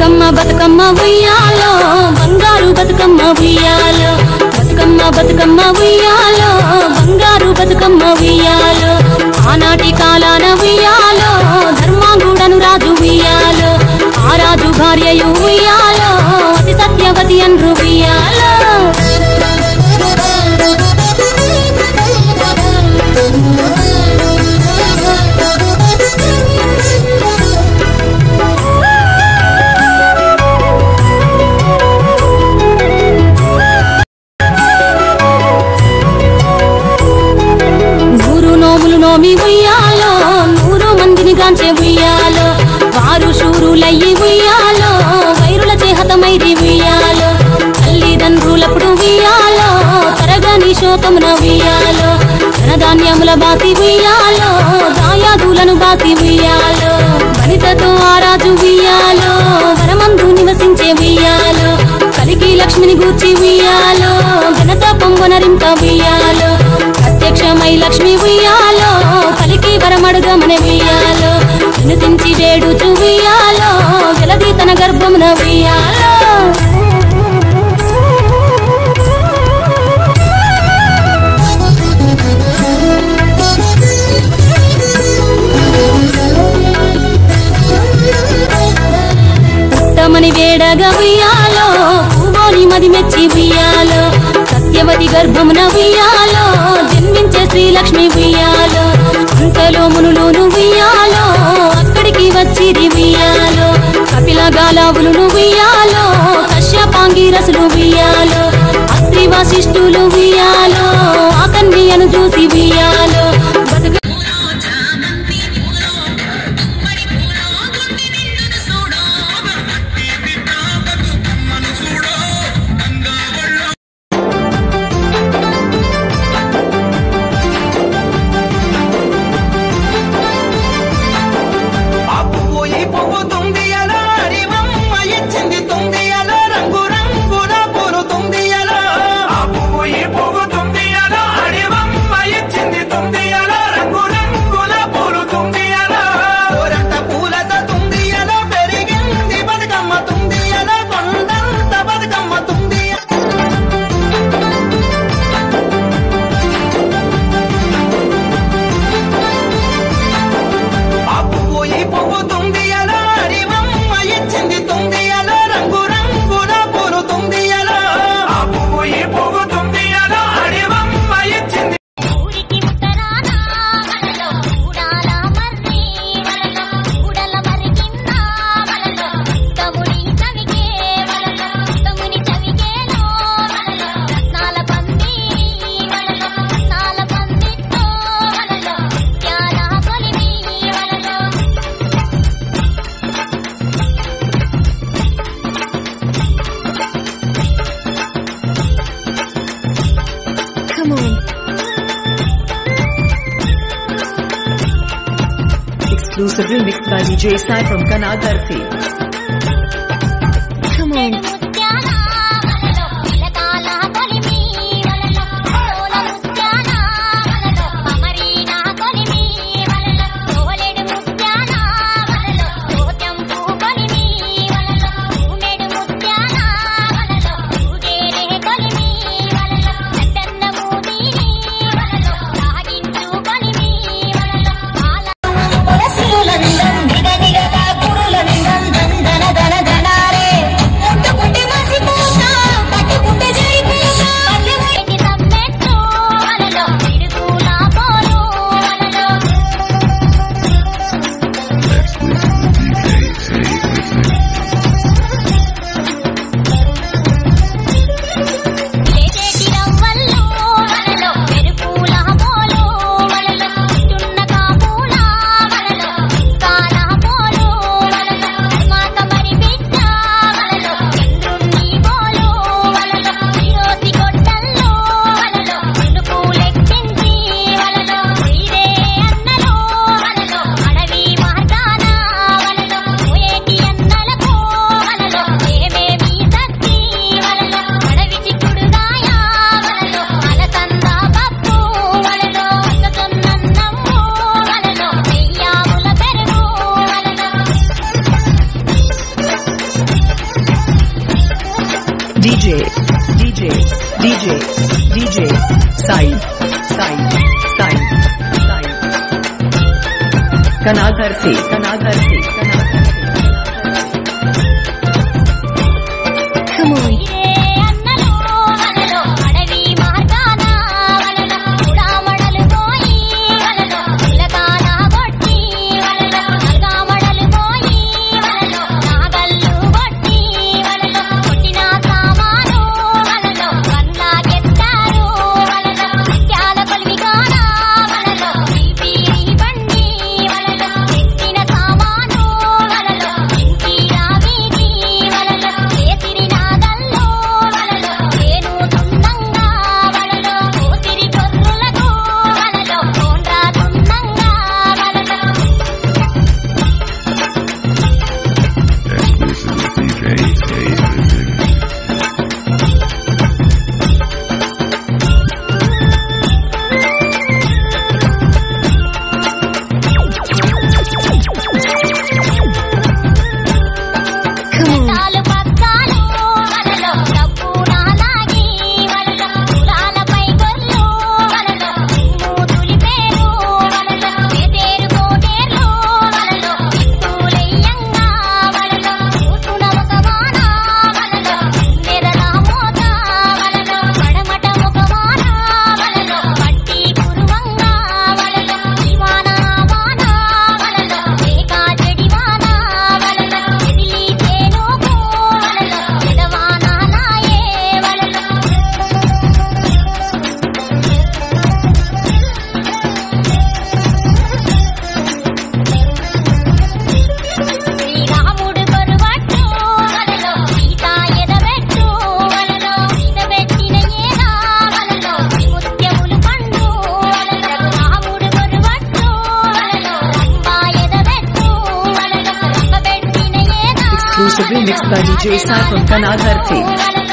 బతుకమ్మ బతుకమ్మ ఉయ్యాలో బంగారు బతుకమ్మ ఉయ్యాలో బతుకమ్మ బతుకమ్మ ఉయ్యాలో బంగారు బతుకమ్మ ఉయ్యాలో ఆనాటి కాలాన ఉయ్యాలో ధర్మాంగుడను రాజు ఉయ్యాలో ఆ రాజు భార్యయు ఉయ్యాలో అతి సత్యవతి అన్రు ఉయ్యాలో నూరు నోములు నోమి ఉయ్యాలో నూరు మందిని గాంచే ఉయ్యాలో వారు శూరులయ్యి ఉయ్యాలో వైరుల చేహతమైరి ఉయ్యాలో తల్లిదండ్రులప్పుడు ఉయ్యాలో తరగని శోకమున ఉయ్యాలో ధనధాన్యముల బాసి ఉయ్యాలో దాయాదులను బాసి ఉయ్యాలో వనితతో ఆరాజు ఉయ్యాలో వరమందు నివసించే ఉయ్యాలో కలికి లక్ష్మిని గూర్చి ఉయ్యాలో ఘనత పొంగునరింప ఉయ్యాలో ప్రత్యక్షమై లక్ష్మి ఉయ్యాలో కలికి వరమడుగమన ఉయ్యాలో వినుతించి వేడుచు ఉయ్యాలో వెలది తన గర్భమున ఉయ్యాలో పుట్టమని వేడగా ఉయ్యాలో పూగోని మది మెచ్చి ఉయ్యాలో సత్యవతి గర్భమున ఉయ్యాలో జన్మించే శ్రీలక్ష్మి ఉయ్యాలో అంతలో మునులోను ఉయ్యాలో అక్కడికి వచ్చి ఉయ్యాలో కపిల గాలావులు ఉయ్యాలో కశ్యపాంగి రసులు ఉయ్యాలో అస్త్రి వశిష్ఠులు ఉయ్యాలో ఆ కన్యను చూసి ఉయ్యాలో బతుక ఆ పువ్వు ఈ పువ్వు తుంది అలా అడివమ్మ ఇచ్చింది తుంది అలా రంగు రంగుల పూలు తుంది అలా ఆ పువ్వు ఈ పువ్వు తుంది అలా అడివమ్మ ఇచ్చింది తుంది అలా రంగు రంగుల పూలు తుంది అలా ఊరంత పూలతో తుంది అలా పెరిగింది బతుకమ్మ తుంది అలా కొండంత బతుకమ్మ తుంది ఆ పువ్వు ఈ పువ్వు తుంది అలా అడివమ్మ ఇచ్చింది తుంది అలా రంగు రంగుల పూలు తుంది అలా ఆ పువ్వు ఈ పువ్వు తుంది అలా అడివమ్మ ఇచ్చింది ఊరికి ఉత్తరాన వలలో ఊడాల మర్రి వలలో ఊడల మర్రి కింద వలలో తముని చవికే వలలో తముని చవికేలో వలలో రత్నాల పంది వలలో రత్నాల పందితో వలలో ముత్యాల కొలిమి వలలో Come on. Exclusively mixed by DJ Sai from Kanagarthi. Come on. ముత్యాల వలలో పిలకాల కొలిమి వలలో తోల ముత్యాల వలలో అమరీనా కొలిమి వలలో తోలెడు ముత్యాల వలలో తోత్యంపు కొలిమి వలలో ఊమెడు ముత్యాల వలలో ఊగేరే కొలిమి వలలో పెద్దన్నము దీని వలలో సాగించు కొలిమి వలలో ఆల పొలసుల నిందం నిగ నిగగా గురుల నిందం దందన దన దనారే ముట్టుకుంటే DJ, DJ, DJ, Sai, Sai, Sai, Sai. Kanadhar se, Kanadhar se, Kanadhar se. ఇదే అన్నలో వలలో అడవి మార్గాన వలలో ఉడామడలు పోయి వలలో చిలకాల కొట్టి వలలో నల్గామడలు పోయి వలలో నాగళ్ళు కొట్టి వలలో కొట్టిన సామాను వలలో కన్లాకెత్తారు వలలో నిత్యాల కొలివిగాన వలలో పీపీరి బండి వలలో ఎత్తిన సామాను వలలో ఇంటిరా వీధి వలలో చేతిరి నాగల్లో వలలో నేను తుందంగా వలలో కోతిరి గొర్రులకు వలలో కోండ్రా తుందంగా వలలో Exclusive DJ David. చాలు పక్కాలు వలలో డబ్బు నాలాగి వలలో కులాలపై గొల్లు వలలో మూతులి పేరు వలలో పేరు కోటేర్లు వలలో తూలెయ్యంగా వలలో కూతున ముఖమాన వలలో నెరల మోత వలలో పడమట ముఖమాన వలలో పట్టి కురువంగా వలలో శివాన వాన వలలో ఏకా చెడివాన వలలో ఎదిలి తేనుకు వలలో ఎదవాన నాయే వలలో శ్రీరాముడు కొరువట్టు వలలో సీత ఎదబెట్టు వలలో ఎదబెట్టిన ఏదా వలలో ముత్యములు పండు వలలో రాముడు కొరువట్టు వలలో రంభ ఎదబెట్టు వలలో రంభబెట్టిన ఏదా Exclusively mixed by DJ Sai from Kanadhar Tape. వలలో